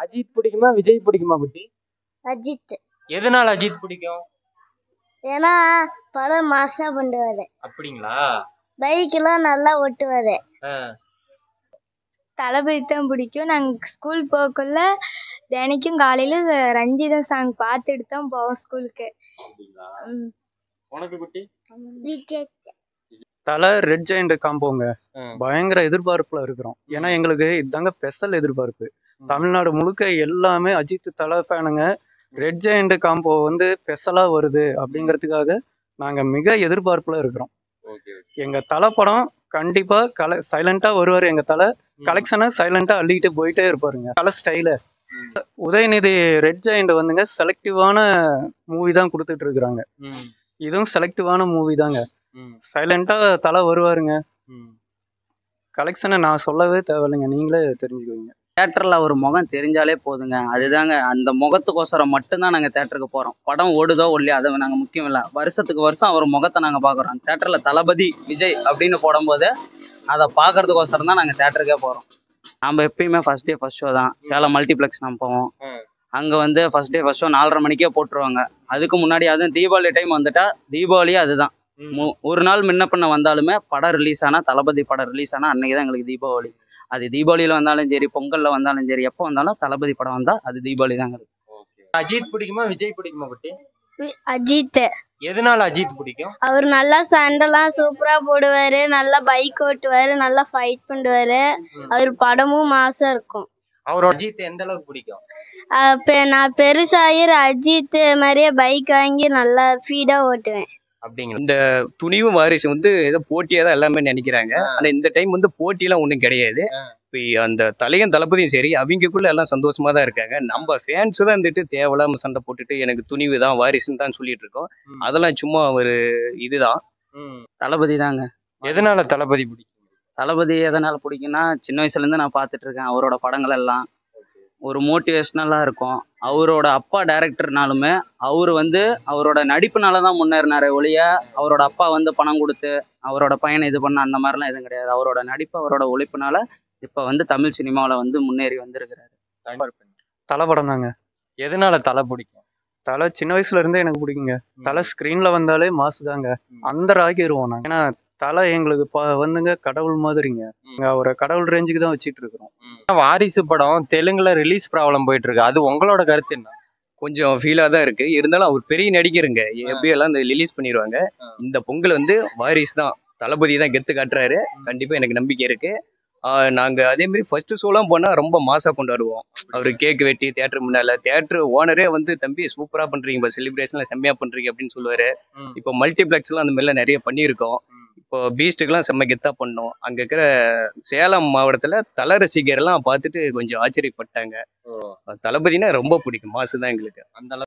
அஜித் பிடிக்குமா விஜய் பிடிக்குமா குட்டி அஜித் எதனால அஜித் பிடிக்கும் ஏன்னா படம் மாசா பண்ணுவாரு அப்படிங்களா பைக்கெல்லாம் நல்லா ஓட்டுவாரு ஆ, தளபதி தான் பிடிக்கும் நாங்கள் ஸ்கூல் போகக்குள்ள தினைக்கும் காலையில் ரஞ்சிதா சாங் பார்த்துட்டு தான் போவோம் ஸ்கூலுக்கு அப்படிங்களா ம். உனக்கு குட்டி விஜய் தலை ரெட் ஜெயண்ட் காம்போங்க ஆ. பயங்கர எதிர்பார்ப்புல இருக்கிறோம் ஏன்னா எங்களுக்கு இதாங்க ஸ்பெஷல் எதிர்பார்ப்பு தமிழ்நாடு முழுக்க எல்லாமே அஜித் தலை ஃபேனுங்க ரெட் ஜெயண்ட் காம்போ வந்து ஸ்பெஷலா வருது அப்படிங்கிறதுக்காக நாங்க மிக எதிர்பார்ப்புல இருக்கிறோம் ஓகே எங்க தலை படம் கண்டிப்பா கல சைலண்டா வருவார் எங்க தலை கலெக்ஷனை சைலண்டா அள்ளிக்கிட்டு போயிட்டே இருப்பாருங்க கலை ஸ்டைலு உதயநிதி ரெட் ஜெயண்ட் வந்துங்க செலக்டிவான மூவி தான் கொடுத்துட்டு இருக்கிறாங்க ம் இதுவும் செலக்டிவான மூவி தாங்க ம் சைலண்டா தலை வருவாருங்க ம் கலெக்ஷனை நான் சொல்லவே தேவையில்லைங்க நீங்களே தெரிஞ்சுக்குவீங்க தேட்டரில் அவர் முகம் தெரிஞ்சாலே போதுங்க அதுதாங்க அந்த முகத்துக்கோசரம் மட்டும்தான் நாங்கள் தேட்டருக்கு போகிறோம் படம் ஓடுதோ இல்லையோ அதை நாங்கள் முக்கியம் இல்லை வருஷத்துக்கு வருஷம் அவர் முகத்தை நாங்கள் பார்க்குறோம் தேட்டரில் தளபதி விஜய் அப்படின்னு போடும்போது அதை பார்க்கறதுக்கோசரம் தான் நாங்கள் தேட்டருக்கே போகிறோம் நாம் எப்பயுமே ஃபர்ஸ்ட் டே ஃபர்ஸ்ட் ஷோ தான் சேலம் மல்டிப்ளெக்ஸ் நம்ம போவோம் ம். அங்கே வந்து ஃபர்ஸ்ட் டே ஃபர்ஸ்ட் ஷோ நாலரை மணிக்கே போட்டுருவாங்க அதுக்கு முன்னாடி அதுவும் தீபாவளி டைம் வந்துட்டா தீபாவளியே அதுதான் ம். மு- ஒரு நாள் முன்ன பண்ண வந்தாலுமே படம் ரிலீஸ் ஆனால் தளபதி படம் ரிலீஸ் ஆனால் அன்னைக்கு தான் எங்களுக்கு தீபாவளி அது தீபாவளியில் வந்தாலும் சரி பொங்கலில் வந்தாலும் சரி எப்போ வந்தாலும் தளபதி படம் வந்தால் அது தீபாவளி தாங்க ஓகே அஜித் பிடிக்குமா விஜய் பிடிக்குமா குட்டி அஜித் எதனால அஜித் பிடிக்கும் அவர் நல்லா சண்டைலாம் சூப்பரா போடுவாரு நல்லா பைக் ஓட்டுவாரு நல்லா ஃபைட் பண்ணுவாரு அவர் படமும் மாசா இருக்கும் அவரோட அஜித் எந்த அளவுக்கு பிடிக்கும் அஹ் பெ- நான் பெருசாகி அஜித் மாதிரியே பைக் வாங்கி நல்லா ஃபீடா ஓட்டுவேன் அப்படிங்களா இந்த துணிவு வாரிசு வந்து ஏதோ போட்டியா தான் எல்லாமே நினைக்கிறாங்க ஆனா இந்த டைம் வந்து போட்டியெல்லாம் ஒன்றும் கிடையாது இப்போ அந்த தலையும் தளபதியும் சரி அவங்கக்குள்ள எல்லாம் சந்தோஷமா தான் இருக்காங்க நம்ம ஃபேன்ஸ் தான் வந்துட்டு தேவையில்லாம சண்டை போட்டுட்டு எனக்கு துணிவு தான் வாரிசுன்னு தான் சொல்லிட்டு இருக்கோம் ம். அதெல்லாம் சும்மா ஒரு இதுதான் ம் தளபதி தாங்க எதனால தளபதி பிடிக்கும் தளபதி எதனால் பிடிக்கும்னா சின்ன வயசுலேருந்து நான் பார்த்துட்டு இருக்கேன் அவரோட படங்கள் எல்லாம் ஒரு மோட்டிவேஷ்னலாக இருக்கும் அவரோட அப்பா டைரக்டர்னாலுமே அவர் வந்து அவரோட நடிப்புனால தான் முன்னேறினாரே ஒழிய அவரோட அப்பா வந்து பணம் கொடுத்து அவரோட பையனை இது பண்ண அந்த மாதிரிலாம் எதுவும் கிடையாது அவரோட நடிப்பு அவரோட உழைப்புனால இப்போ வந்து தமிழ் சினிமாவில் வந்து முன்னேறி வந்திருக்கிறாரு தலை படம் தாங்க எதனால தலை பிடிக்கும் தலை சின்ன வயசுல இருந்தே எனக்கு பிடிக்குங்க தலை ஸ்க்ரீன்ல வந்தாலே மாசு தாங்க அந்த ஆகிருவோம் நாங்க ஏன்னா தலை எங்களுக்கு ப- வந்துங்க கடவுள் மாதிரிங்க நாங்க அவரை கடவுள் ரேஞ்சுக்கு தான் வச்சிட்டு இருக்கிறோம் வாரிசு படம் தெலுங்குல ரிலீஸ் ப்ராப்ளம் போயிட்டு இருக்கு அது உங்களோட கருத்து என்ன கொஞ்சம் ஃபீலாக தான் இருக்கு இருந்தாலும் அவர் பெரிய நடிகருங்க எப்படியெல்லாம் இந்த ரிலீஸ் பண்ணிடுவாங்க இந்த பொங்கல் வந்து வாரிசு தான் தளபதி தான் கெத்து காட்டுறாரு கண்டிப்பா எனக்கு நம்பிக்கை இருக்கு ஆஹ் நாங்க அதே மாதிரி ஃபர்ஸ்ட் ஷோலாம் போனா ரொம்ப மாசா கொண்டாடுவோம் அவர் கேக் வெட்டி தேட்டர் முன்னால தேட்டர் ஓனரே வந்து தம்பி சூப்பரா பண்றீங்க செலிப்ரேஷன்ல செம்மையா பண்றீங்க அப்படின்னு சொல்லுவாரு ம். இப்போ மல்டிப்ளெக்ஸ்லாம் அந்த மாதிரிலாம் நிறைய பண்ணியிருக்கோம் இப்போ பீஸ்ட்டுக்கெல்லாம் செம்ம கெத்தா பண்ணோம் அங்க இருக்கிற சேலம் மாவட்டத்துல தல ரசிகர்லாம் பார்த்துட்டு கொஞ்சம் ஆச்சரியப்பட்டாங்க தளபதினா ரொம்ப பிடிக்கும் மாசு தான் எங்களுக்கு அந்த